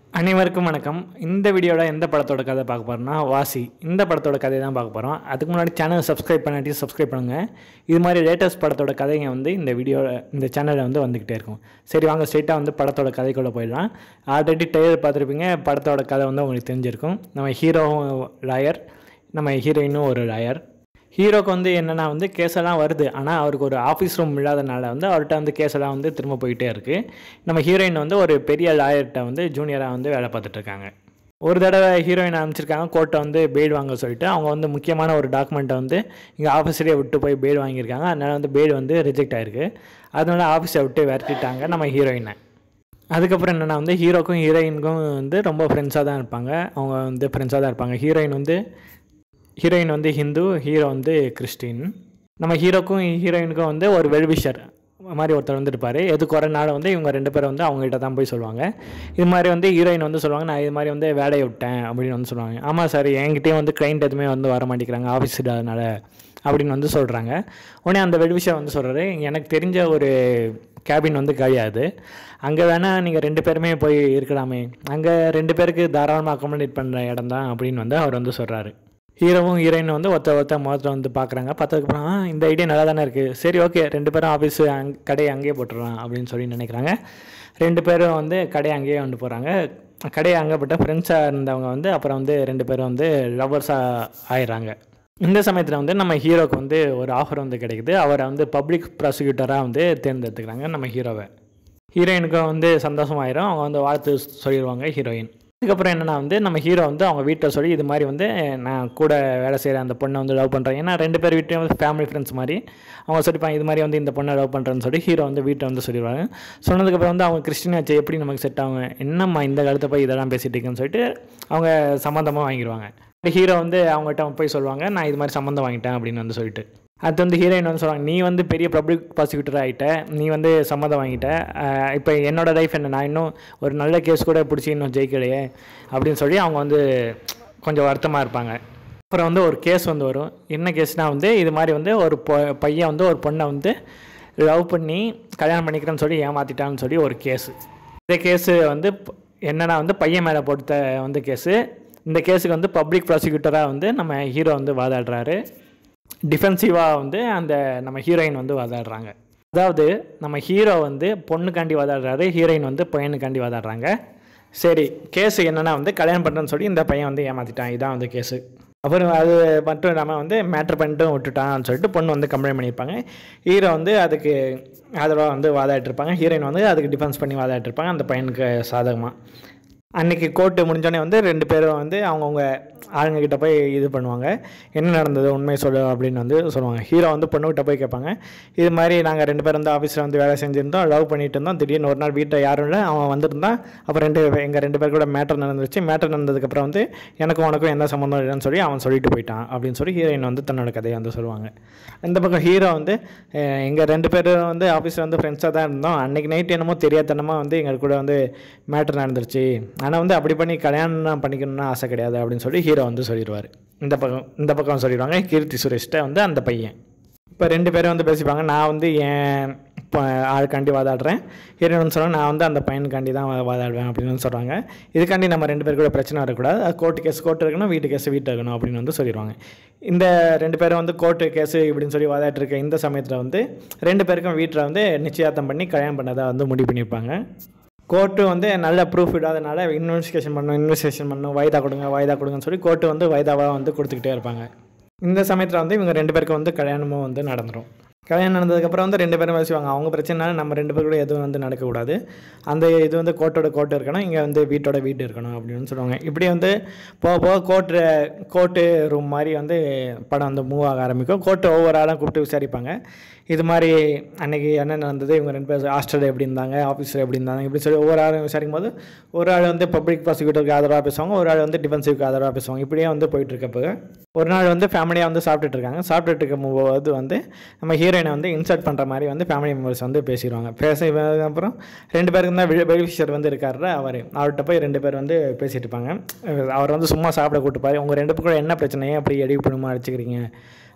அனைவருக்கும் வணக்கம் இந்த வீடியோட எந்த படத்தோட கதை பார்க்க போகிறோம்னா வாசி இந்த படத்தோட கதையை தான் பார்க்க போகிறோம் அதுக்கு முன்னாடி சேனல் சப்ஸ்கிரைப் பண்ணாட்டி சப்ஸ்கிரைப் பண்ணுங்கள் இது மாதிரி லேட்டஸ்ட் படத்தோட கதைங்க வந்து இந்த வீடியோ இந்த சேனலில் வந்து வந்துக்கிட்டே இருக்கும் சரி வாங்க ஸ்ட்ரெயிட்டாக வந்து படத்தோட கதைக்குள்ளே போயிடலாம் ஆல்ரெடி டெய்லர் பார்த்துருப்பீங்க படத்தோட கதை வந்து உங்களுக்கு தெரிஞ்சிருக்கும் நம்ம ஹீரோவும் லாயர் நம்ம ஹீரோயினும் ஒரு லாயர் ஹீரோக்கு வந்து என்னென்னா வந்து கேஸெல்லாம் வருது ஆனால் அவருக்கு ஒரு ஆஃபீஸ் ரூம் இல்லாதனால வந்து அவர்கிட்ட வந்து கேஸெல்லாம் வந்து திரும்ப போயிட்டே இருக்குது நம்ம ஹீரோயின் வந்து ஒரு பெரிய லாயர்கிட்ட வந்து ஜூனியராக வந்து வேலை பார்த்துட்டு இருக்காங்க ஒரு தடவை ஹீரோயின் அனுப்பிச்சிருக்காங்க கோர்ட்டை வந்து பெயில் வாங்க சொல்லிட்டு அவங்க வந்து முக்கியமான ஒரு டாக்குமெண்ட்டை வந்து இங்கே ஆஃபீஸ்லேயே விட்டு போய் பெயில் வாங்கியிருக்காங்க அதனால் வந்து பெயில் வந்து ரிஜெக்ட் ஆயிருக்கு அதனால ஆஃபீஸை விட்டு விரட்டிட்டாங்க நம்ம ஹீரோயினை அதுக்கப்புறம் என்னென்னா வந்து ஹீரோக்கும் ஹீரோயினுக்கும் வந்து ரொம்ப ஃப்ரெண்ட்ஸாக தான் இருப்பாங்க அவங்க வந்து ஃப்ரெண்ட்ஸாக தான் இருப்பாங்க ஹீரோயின் வந்து ஹீரோயின் வந்து ஹிந்து ஹீரோ வந்து கிறிஸ்டின் நம்ம ஹீரோக்கும் ஹீரோயினுக்கும் வந்து ஒரு வெல்விஷர் மாதிரி ஒருத்தர் வந்து இருப்பார் எதுக்கு ஒரு நாள் வந்து இவங்க ரெண்டு பேரும் வந்து அவங்ககிட்ட தான் போய் சொல்லுவாங்க இது மாதிரி வந்து ஹீரோயின் வந்து சொல்லுவாங்க நான் இது மாதிரி வந்து வேலையை விட்டேன் அப்படின்னு வந்து சொல்லுவாங்க ஆமாம் சார் என்கிட்டயும் வந்து கிளைண்ட் எதுவுமே வந்து வர மாட்டேங்கிறாங்க ஆஃபீஸ் இல்லாதனால அப்படின்னு வந்து சொல்கிறாங்க உடனே அந்த வெல்விஷர் வந்து சொல்கிறாரு எனக்கு தெரிஞ்ச ஒரு கேபின் வந்து கழியாது அங்கே வேணால் நீங்கள் ரெண்டு பேருமே போய் இருக்கலாமே அங்கே ரெண்டு பேருக்கு தாராளமாக அக்காமடேட் பண்ணுற இடம் தான் அப்படின்னு வந்து அவர் வந்து சொல்கிறாரு ஹீரோவும் ஹீரோயினும் வந்து ஒருத்த ஒருத்த முகத்தில் வந்து பார்க்குறாங்க பார்த்ததுக்கப்புறம் "ஆ, இந்த ஐடியா நல்லா தானே இருக்குது சரி ஓகே ரெண்டு பேரும் ஆஃபீஸ் அங் கடையை அங்கேயே போட்டுடலாம் அப்படின்னு சொல்லி நினைக்கிறாங்க ரெண்டு பேரும் வந்து கடையை அங்கேயே கொண்டு போகிறாங்க கடையை அங்கே போட்ட ஃப்ரெண்ட்ஸாக இருந்தவங்க வந்து அப்புறம் வந்து ரெண்டு பேரும் வந்து லவ்வர்ஸாக ஆயிடுறாங்க இந்த சமயத்தில் வந்து நம்ம ஹீரோக்கு வந்து ஒரு ஆஃபர் வந்து கிடைக்குது அவரை வந்து பப்ளிக் ப்ராசிக்யூட்டராக வந்து தேர்ந்தெடுத்துக்கிறாங்க நம்ம ஹீரோவை ஹீரோயினுக்கும் வந்து சந்தோஷமாயிரும் அவங்க வந்து வாழ்த்து சொல்லிடுவாங்க ஹீரோயின் அதுக்கப்புறம் என்னென்னா வந்து நம்ம ஹீரோ வந்து அவங்க வீட்டில் சொல்லி இது மாதிரி வந்து நான் கூட வேலை செய்கிற அந்த பொண்ணை வந்து லவ் பண்ணுறேன் ஏன்னா ரெண்டு பேர் வீட்டையும் வந்து ஃபேமிலி ஃப்ரெண்ட்ஸ் மாதிரி அவங்க சொல்லிப்பாங்க இது மாதிரி வந்து இந்த பொண்ணை லவ் பண்ணுறேன்னு சொல்லி ஹீரோ வந்து வீட்டை வந்து சொல்லிடுவாங்க சொன்னதுக்கப்புறம் வந்து அவங்க கிறிஸ்டின் ஆச்சு எப்படி நமக்கு செட் ஆகும் என்னம்மா இந்த காலத்தை போய் இதெல்லாம் பேசிட்டு இருக்கேன்னு சொல்லிட்டு அவங்க சம்மந்தமாக வாங்கிடுவாங்க ஹீரோ வந்து அவங்ககிட்ட போய் சொல்லுவாங்க நான் இது மாதிரி சம்மந்தம் வாங்கிட்டேன் அப்படின்னு வந்து சொல்லிட்டு அது வந்து ஹீரோயின் வந்து சொல்லுவாங்க நீ வந்து பெரிய பப்ளிக் ப்ராசிக்யூட்டர் ஆகிட்ட நீ வந்து சம்மதம் வாங்கிட்ட அஹ் இப்போ என்னோட லைஃப் என்ன நான் இன்னும் ஒரு நல்ல கேஸ் கூட பிடிச்சி இன்னும் ஜெயிக்கலையே அப்படின்னு சொல்லி அவங்க வந்து கொஞ்சம் வருத்தமாக இருப்பாங்க அப்புறம் வந்து ஒரு கேஸ் வந்து வரும் என்ன கேஸ்னால் வந்து இது மாதிரி வந்து ஒரு பொ பையன் வந்து ஒரு பொண்ணை வந்து லவ் பண்ணி கல்யாணம் பண்ணிக்கிறேன்னு சொல்லி ஏமாற்றிட்டான்னு சொல்லி ஒரு கேஸு இந்த கேஸு வந்து ப- என்னன்னா வந்து பையன் மேலே போட்ட வந்து கேஸு இந்த கேஸுக்கு வந்து பப்ளிக் ப்ராசிக்யூட்டராக வந்து நம்ம ஹீரோ வந்து வாதாடுறாரு டிஃபென்சிவாக வந்து அந்த நம்ம ஹீரோயின் வந்து வாதாடுறாங்க அதாவது நம்ம ஹீரோ வந்து பொண்ணுக்காண்டி வாதாடுறாரு ஹீரோயின் வந்து பையனுக்காண்டி வாதாடுறாங்க சரி கேஸு என்னென்னா வந்து கல்யாணம் பண்ணுறேன்னு சொல்லி இந்த பையன் வந்து ஏமாற்றிட்டான் இதான் வந்து கேஸு அப்புறம் அது மட்டும் இல்லாமல் வந்து மேட்ரு பண்ணிட்டும் விட்டுட்டான்னு சொல்லிட்டு பொண்ணு வந்து கம்ப்ளைண்ட் பண்ணியிருப்பாங்க ஹீரோ வந்து அதுக்கு ஆதரவாக வந்து வாதாடிருப்பாங்க ஹீரோயின் வந்து அதுக்கு டிஃபென்ஸ் பண்ணி வாதாடிருப்பாங்க அந்த பையனுக்கு சாதகமாக அன்றைக்கி கோர்ட்டு முடிஞ்சோடனே வந்து ரெண்டு பேரும் வந்து அவங்கவுங்க ஆளுங்கக்கிட்ட போய் இது பண்ணுவாங்க என்ன நடந்தது உண்மை சொல்லு அப்படின்னு வந்து சொல்லுவாங்க ஹீரோ வந்து பொண்ணுக்கிட்ட போய் கேட்பாங்க இது மாதிரி நாங்கள் ரெண்டு பேரும் வந்து ஆஃபீஸில் வந்து வேலை செஞ்சுருந்தோம் லவ் பண்ணிட்டு இருந்தோம் திடீர்னு ஒரு நாள் வீட்டில் யாரும் இல்லை அவன் வந்திருந்தான் அப்புறம் ரெண்டு எங்கள் ரெண்டு பேர் கூட மேட்டர் நடந்துருச்சு மேட்டர் நடந்ததுக்கப்புறம் வந்து எனக்கும் உனக்கும் எந்த சம்மந்தம் இல்லைன்னு சொல்லி அவன் சொல்லிட்டு போயிட்டான் அப்படின்னு சொல்லி ஹீரோயின் வந்து தன்னோட கதையை வந்து சொல்லுவாங்க இந்த பக்கம் ஹீரோ வந்து எங்கள் ரெண்டு பேரும் வந்து ஆஃபீஸில் வந்து ஃப்ரெண்ட்ஸாக தான் இருந்தோம் அன்றைக்கி நைட் என்னமோ தெரியாதனமாக வந்து எங்கள் கூட வந்து மேட்டர் நடந்துருச்சு ஆனால் வந்து அப்படி பண்ணி கல்யாணம் பண்ணிக்கணும்னு ஆசை கிடையாது அப்படின்னு சொல்லி ஹீரோ வந்து சொல்லிடுவார் இந்த பக்கம் இந்த பக்கம் சொல்லிடுவாங்க கீர்த்தி சுரேஷ்கிட்ட வந்து அந்த பையன் இப்போ ரெண்டு பேரும் வந்து பேசிப்பாங்க நான் வந்து என் இப்போ ஆளுக்காண்டி வாதாடுறேன் ஹீரோயின் வந்து சொல்லுவாங்க நான் வந்து அந்த பையனுக்காண்டி தான் வா- வாதாடுவேன் அப்படின்னு வந்து சொல்கிறாங்க இதுக்காண்டி நம்ம ரெண்டு பேர் கூட பிரச்சனை வரக்கூடாது அது கோர்ட்டு கேஸ் கோர்ட்டு இருக்கணும் வீட்டு கேஸ் வீட்டு இருக்கணும் அப்படின்னு வந்து சொல்லிடுவாங்க இந்த ரெண்டு பேரும் வந்து கோர்ட்டு கேஸு இப்படின்னு சொல்லி வாதாட்டு இருக்க இந்த சமயத்தில் வந்து ரெண்டு பேருக்கும் வீட்டில் வந்து நிச்சயார்த்தம் பண்ணி கல்யாணம் பண்ணதை வந்து முடிவு பண்ணியிருப்பாங்க கோர்ட்டு வந்து நல்ல ப்ரூஃப் இல்லாதனால இன்வெஸ்டிகேஷன் பண்ணணும் இன்வெஸ்டிகேஷன் பண்ணணும் வாய்தா கொடுங்க வாய்தா கொடுங்கன்னு சொல்லி கோர்ட்டு வந்து வாய்தாவாக வந்து கொடுத்துக்கிட்டே இருப்பாங்க இந்த சமயத்தில் வந்து இவங்க ரெண்டு பேருக்கும் வந்து கல்யாணமும் வந்து நடந்துடும் கல்யாணம் நடந்ததுக்கப்புறம் வந்து ரெண்டு பேரும் பேசுவாங்க அவங்க பிரச்சனைனால நம்ம ரெண்டு பேர் கூட எதுவும் வந்து நடக்கக்கூடாது அந்த இது வந்து கோர்ட்டோட கோர்ட்டு இருக்கணும் இங்கே வந்து வீட்டோட வீடு இருக்கணும் அப்படின்னு சொல்லுவாங்க இப்படி வந்து போக போக கோர்ட்டு கோர்ட்டு ரூம் மாதிரி வந்து படம் வந்து மூவ் ஆக ஆரம்பிக்கும் கோர்ட்டு ஒவ்வொரு ஆளும் கூப்பிட்டு விசாரிப்பாங்க இது மாதிரி அன்னைக்கு என்ன நடந்தது இவங்க ரெண்டு பேர் ஹாஸ்டலில் எப்படி இருந்தாங்க ஆஃபீஸில் எப்படி இருந்தாங்க இப்படி சொல்லி ஒவ்வொரு ஆளும் விசாரிக்கும் போது ஒரு ஆள் வந்து பப்ளிக் ப்ராசிக்யூட்டருக்கு ஆதரவாக பேசுவாங்க ஒரு ஆள் வந்து டிஃபென்சிவ்க்கு ஆதரவாக பேசுவாங்க இப்படியே வந்து போயிட்டு இருக்கப்போ ஒரு நாள் வந்து ஃபேமிலியாக வந்து சாப்பிட்டுட்டு இருக்காங்க சாப்பிட்டுட்டு இருக்கும் போது வந்து நம்ம ஹீரோயினை வந்து இன்சர்ட் பண்ணுற மாதிரி வந்து ஃபேமிலி மெம்பர்ஸ் வந்து பேசிடுவாங்க பேச அப்புறம் ரெண்டு பேருக்கு தான் பெனிஃபிஷியர் வந்து இருக்காரு அவர் அவர்கிட்ட போய் ரெண்டு பேர் வந்து பேசிட்டு இருப்பாங்க அவர் வந்து சும்மா சாப்பிட கூட்டுப்பாரு உங்கள் ரெண்டு பேரும் என்ன பிரச்சனையே அப்படி எடிவு பண்ணுமா அடிச்சுக்கிறீங்க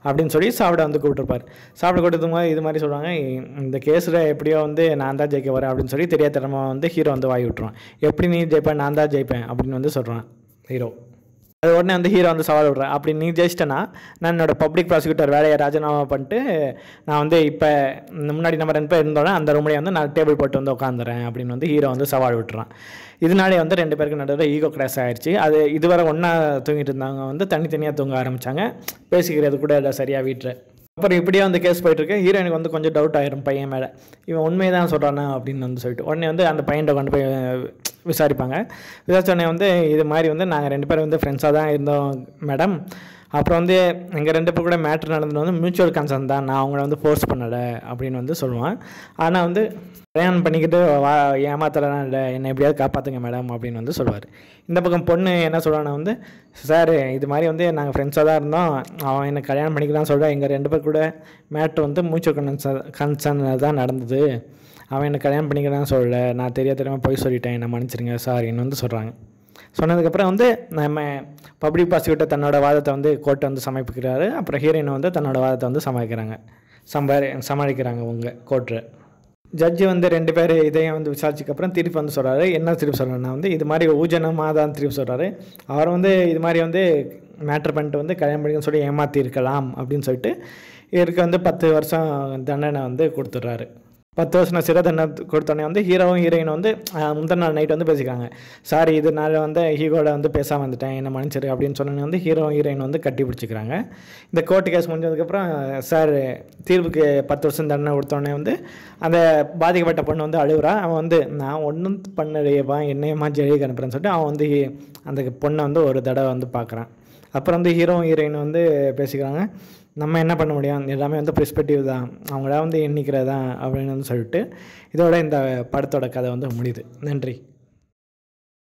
அப்படின்னு சொல்லி சாப்பிட வந்து கூப்பிட்டுருப்பார் சாப்பிட கூட்டத்துக்கு போது இது மாதிரி சொல்லுவாங்க இந்த கேஸில் எப்படியோ வந்து நான் தான் ஜெயிக்க வரேன் அப்படின்னு சொல்லி தெரியாதனமாக வந்து ஹீரோ வந்து வாங்கி விட்டுருவான் எப்படி நீ ஜெயிப்பேன் நான் தான் ஜெயிப்பேன் அப்படின்னு வந்து சொல்கிறான் ஹீரோ அது உடனே வந்து ஹீரோ வந்து சவால் விட்றேன் அப்படி நீ ஜெயிச்சிட்டேன்னா நான் என்னோட பப்ளிக் ப்ராசிக்யூட்டர் வேலையை ராஜினாமா பண்ணிட்டு நான் வந்து இப்போ முன்னாடி நம்ம ரெண்டு பேர் இருந்தோன்னே அந்த ரூம்லேயே வந்து நான் டேபிள் போட்டு வந்து உட்காந்துறேன் அப்படின்னு வந்து ஹீரோ வந்து சவால் விட்டுறான் இதனாலே வந்து ரெண்டு பேருக்கு நடுவில் ஈகோ கிராஷ் ஆயிடுச்சு அது இதுவரை ஒன்றா தூங்கிட்டு இருந்தாங்க வந்து தனித்தனியாக தூங்க ஆரம்பித்தாங்க பேசிக்கிறது கூட இல்லை சரியாக வீட்டில் அப்புறம் இப்படியே வந்து கேஸ் போயிட்டுருக்கு ஹீரோயினுக்கு வந்து கொஞ்சம் டவுட் ஆயிரும் பையன் மேலே இவன் உண்மையை தான் சொல்கிறானா அப்படின்னு வந்து சொல்லிட்டு உடனே வந்து அந்த பையன்கிட்ட கொண்டு போய் விசாரிப்பாங்க விசாரிச்சோடனே வந்து இது மாதிரி வந்து நாங்கள் ரெண்டு பேரும் வந்து ஃப்ரெண்ட்ஸாக தான் இருந்தோம் மேடம் அப்புறம் வந்து எங்கள் ரெண்டு பேர் கூட மேட்ரு நடந்தது வந்து மியூச்சுவல் கன்சர்ன் தான் நான் அவங்கள வந்து ஃபோர்ஸ் பண்ணலை அப்படின்னு வந்து சொல்லுவான் ஆனால் வந்து கல்யாணம் பண்ணிக்கிட்டு வா ஏமாத்தலாம் இல்லை என்னை எப்படியாவது காப்பாற்றுங்க மேடம் அப்படின்னு வந்து சொல்லுவார் இந்த பக்கம் பொண்ணு என்ன சொல்லுவானா வந்து சார் இது மாதிரி வந்து நாங்கள் ஃப்ரெண்ட்ஸாக தான் இருந்தோம் அவன் என்னை கல்யாணம் பண்ணிக்கலாம் சொல்கிறான் எங்கள் ரெண்டு பேர் கூட மேட்ரு வந்து மியூச்சுவல் கன்சர்ன் கன்சர்ன் தான் நடந்தது அவன் என்னை கல்யாணம் பண்ணிக்கலாம் சொல்லலை நான் தெரியாத தெரியாம போய் சொல்லிட்டேன் என்னை மன்னிச்சிருங்க சாரின்னு வந்து சொல்கிறாங்க சொன்னதுக்கப்புறம் வந்து நம்ம பப்ளிக் ப்ராசிக்யூட்டர் தன்னோட வாதத்தை வந்து கோர்ட்டை வந்து சமர்ப்பிக்கிறாரு அப்புறம் ஹீரோயின் வந்து தன்னோட வாதத்தை வந்து சமாளிக்கிறாங்க சம்பாரி சமாளிக்கிறாங்க உங்கள் கோர்ட்டில் ஜட்ஜி வந்து ரெண்டு பேர் இதையும் வந்து விசாரிச்சதுக்கப்புறம் திருப்பி வந்து சொல்கிறாரு என்ன திருப்பி சொல்கிறேன்னா வந்து இது மாதிரி ஊஜனமாக தான் திருப்பி சொல்கிறாரு அவர் வந்து இது மாதிரி வந்து மேட்ரு பண்ணிட்டு வந்து கல்யாணம் பண்ணிக்கன்னு சொல்லி ஏமாற்றி இருக்கலாம் அப்படின்னு சொல்லிட்டு இவருக்கு வந்து பத்து வருஷம் தண்டனை வந்து கொடுத்துட்றாரு பத்து வருஷம் சிறை தண்டனை கொடுத்தோடனே வந்து ஹீரோவும் ஹீரோயினும் வந்து அஹ், முந்தின நாள் நைட் வந்து பேசிக்காங்க சாரி இதனால வந்து ஹீரோட வந்து பேசாமல் வந்துட்டேன் என்ன மன்னிச்சிரு அப்படின்னு சொன்னோன்னே வந்து ஹீரோ ஹீரோயின் வந்து கட்டி பிடிச்சிக்கிறாங்க இந்த கோர்ட்டு கேஸ் முடிஞ்சதுக்கப்புறம் சார் தீர்ப்புக்கு பத்து வருஷம் தண்டனை கொடுத்தோடனே வந்து அந்த பாதிக்கப்பட்ட பொண்ணு வந்து அழுகுறா அவன் வந்து நான் ஒன்றும் பண்ணலையேப்பா என்னையம்மா ஜெயிலுக்கு அனுப்புறேன்னு சொல்லிட்டு அவன் வந்து ஹீ- அந்த பொண்ணை வந்து ஒரு தடவை வந்து பார்க்குறான் அப்புறம் வந்து ஹீரோ ஹீரோயின் வந்து பேசிக்கிறாங்க நம்ம என்ன பண்ண முடியும் எல்லாமே வந்து பெர்ஸ்பெக்டிவ் தான் அவங்களா வந்து எண்ணிக்கிறது தான் அப்படின்னு வந்து சொல்லிட்டு இதோட இந்த படத்தோட கதை வந்து முடியுது நன்றி